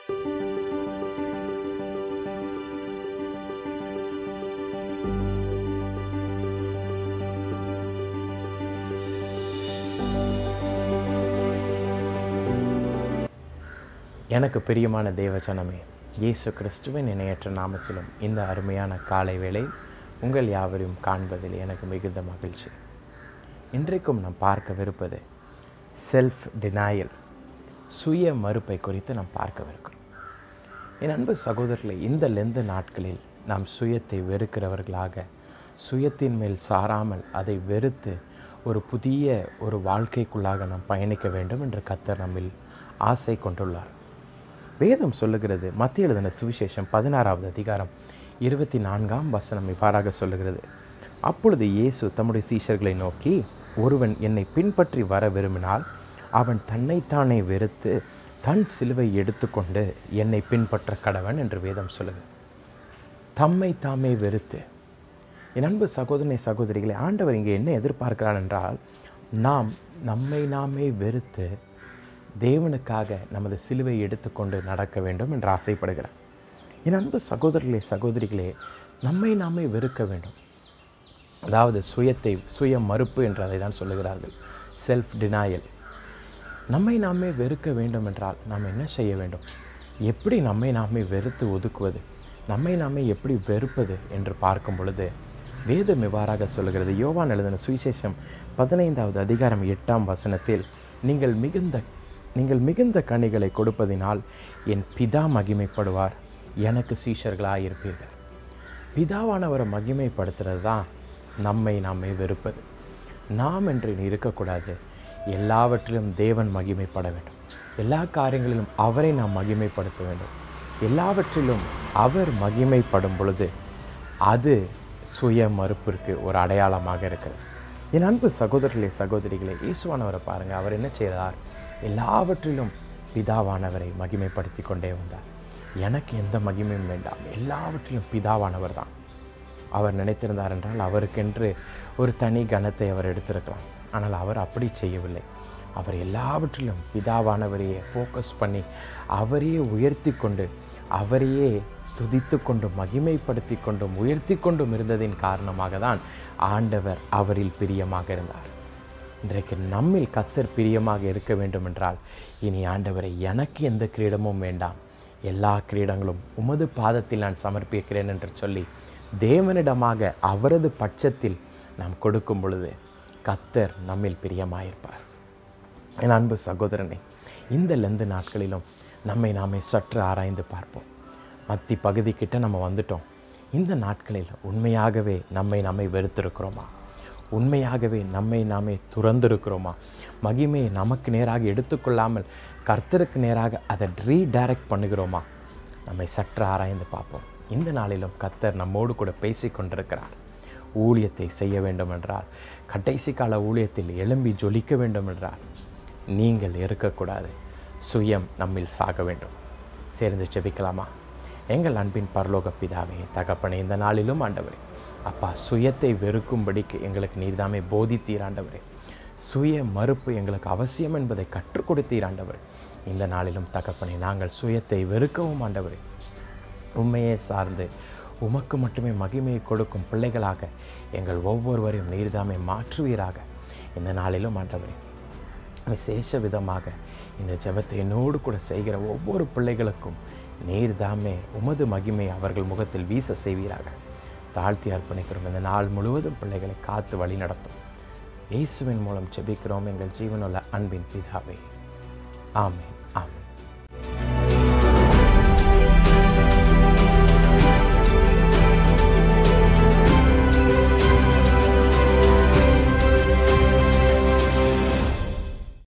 எனக்கு பிரியமான தேவஜனமே இயேசு கிறிஸ்துவின் இணையற்ற நாமத்திலும் இந்த அருமையான காலை வேளை உங்கள் யாவரையும் காண்பதில் எனக்கு மிகுந்த மகிழ்ச்சி இன்றைக்கும் நாம் பார்க்கவிருப்பது செல்ஃப் டினாயல் சுய மறுப்பை குறித்து நாம் பார்க்கவிருக்கிறோம் என் அன்பு சகோதரர்களே இந்த லெந்து நாட்களில் நாம் சுயத்தை வெறுக்கிறவர்களாக சுயத்தின் மேல் சாராமல் அதை வெறுத்து ஒரு புதிய ஒரு வாழ்க்கைக்குள்ளாக நாம் பயணிக்க வேண்டும் என்று கத்தர் நம்மில் ஆசை கொண்டுள்ளார் வேதம் சொல்லுகிறது மத்திய எழுதின சுவிசேஷம் பதினாறாவது அதிகாரம் இருபத்தி நான்காம் வசனம் இவ்வாறாக சொல்லுகிறது அப்பொழுது இயேசு தம்முடைய சீஷர்களை நோக்கி ஒருவன் என்னை பின்பற்றி வர விரும்பினால் அவன் தன்னைத்தானே வெறுத்து தன் சிலுவை எடுத்துக்கொண்டு என்னை பின்பற்ற கடவன் என்று வேதம் சொல்லுது தம்மை தாமே வெறுத்து என் அன்பு சகோதரனை சகோதரிகளை ஆண்டவர் இங்கே என்ன எதிர்பார்க்கிறான் என்றால் நாம் நம்மை நாமே வெறுத்து தேவனுக்காக நமது சிலுவை எடுத்துக்கொண்டு நடக்க வேண்டும் என்று ஆசைப்படுகிறார் என் அன்பு சகோதரர்களே சகோதரிகளே நம்மை நாமே வெறுக்க வேண்டும் அதாவது சுயத்தை சுய மறுப்பு என்று அதை தான் சொல்லுகிறார்கள் செல்ஃப் டினாயல் நம்மை நாமே வெறுக்க வேண்டும் என்றால் நாம் என்ன செய்ய வேண்டும் எப்படி நம்மை நாமே வெறுத்து ஒதுக்குவது நம்மை நாமே எப்படி வெறுப்பது என்று பார்க்கும் பொழுது வேதம் இவ்வாறாக சொல்லுகிறது யோவான் எழுதின சுவிசேஷம் பதினைந்தாவது அதிகாரம் எட்டாம் வசனத்தில் நீங்கள் மிகுந்த நீங்கள் மிகுந்த கனிகளை கொடுப்பதினால் என் பிதா மகிமைப்படுவார் எனக்கு சீஷர்களாக இருப்பீர்கள் பிதாவானவரை மகிமைப்படுத்துறது தான் நம்மை நாமே வெறுப்பது நாம் என்று இருக்கக்கூடாது எல்லாவற்றிலும் தேவன் மகிமைப்பட வேண்டும் எல்லா காரியங்களிலும் அவரை நாம் மகிமைப்படுத்த வேண்டும் எல்லாவற்றிலும் அவர் மகிமைப்படும் பொழுது அது சுய மறுப்பிற்கு ஒரு அடையாளமாக இருக்கிறது என் அன்பு சகோதரர்களே சகோதரிகளே இயேசுவானவரை பாருங்கள் அவர் என்ன செய்தார் எல்லாவற்றிலும் பிதாவானவரை மகிமைப்படுத்தி கொண்டே வந்தார் எனக்கு எந்த மகிமையும் வேண்டாம் எல்லாவற்றிலும் பிதாவானவர் தான் அவர் நினைத்திருந்தார் என்றால் அவருக்கென்று ஒரு தனி கணத்தை அவர் எடுத்திருக்கலாம் ஆனால் அவர் அப்படி செய்யவில்லை அவர் எல்லாவற்றிலும் பிதாவானவரையே ஃபோக்கஸ் பண்ணி அவரையே உயர்த்தி கொண்டு அவரையே துதித்து கொண்டும் மகிமைப்படுத்தி கொண்டும் உயர்த்தி கொண்டும் இருந்ததின் காரணமாக தான் ஆண்டவர் அவரில் பிரியமாக இருந்தார் இன்றைக்கு நம்மில் கத்தர் பிரியமாக இருக்க வேண்டும் என்றால் இனி ஆண்டவரை எனக்கு எந்த கிரீடமும் வேண்டாம் எல்லா கிரீடங்களும் உமது பாதத்தில் நான் சமர்ப்பிக்கிறேன் என்று சொல்லி தேவனிடமாக அவரது பட்சத்தில் நாம் கொடுக்கும் பொழுது கத்தர் நம்மில் பிரியமாயிருப்பார் என் அன்பு சகோதரனே இந்த லெந்து நாட்களிலும் நம்மை நாமே சற்று ஆராய்ந்து பார்ப்போம் மத்தி பகுதி கிட்ட நம்ம வந்துட்டோம் இந்த நாட்களில் உண்மையாகவே நம்மை நம்மை வெறுத்திருக்கிறோமா உண்மையாகவே நம்மை நாமே துறந்திருக்கிறோமா மகிமையை நமக்கு நேராக எடுத்துக்கொள்ளாமல் கர்த்தருக்கு நேராக அதை ரீடைரக்ட் பண்ணுகிறோமா நம்மை சற்று ஆராய்ந்து பார்ப்போம் இந்த நாளிலும் கர்த்தர் நம்மோடு கூட பேசி கொண்டிருக்கிறார் ஊழியத்தை செய்ய வேண்டும் என்றால் கடைசி கால ஊழியத்தில் எழும்பி ஜொலிக்க வேண்டும் என்றால் நீங்கள் இருக்கக்கூடாது சுயம் நம்மில் சாக வேண்டும் சேர்ந்து செபிக்கலாமா எங்கள் அன்பின் பரலோக பிதாவே தகப்பனே இந்த நாளிலும் ஆண்டவரே அப்பா சுயத்தை வெறுக்கும்படிக்கு எங்களுக்கு நீர்தாமே போதித்தீர் ஆண்டவரே சுய மறுப்பு எங்களுக்கு அவசியம் என்பதை கற்றுக் கொடுத்தீர் ஆண்டவரே இந்த நாளிலும் தகப்பனே நாங்கள் சுயத்தை வெறுக்கவும் ஆண்டவரே உண்மையே சார்ந்து உமக்கு மட்டுமே மகிமையை கொடுக்கும் பிள்ளைகளாக எங்கள் ஒவ்வொருவரையும் நீர்தாமே மாற்றுவீராக இந்த நாளிலும் ஆண்டவரே விசேஷ விதமாக இந்த ஜெபத்தை என்னோடு கூட செய்கிற ஒவ்வொரு பிள்ளைகளுக்கும் நீர்தாமே உமது மகிமை அவர்கள் முகத்தில் வீச செய்வீராக தாழ்த்தி அர்ப்பணிக்கிறோம் இந்த நாள் முழுவதும் பிள்ளைகளை காத்து வழி நடத்தும் இயேசுவின் மூலம் ஜெபிக்கிறோம் எங்கள் ஜீவனுள்ள அன்பின் பிதாவே ஆமென் ஆமென்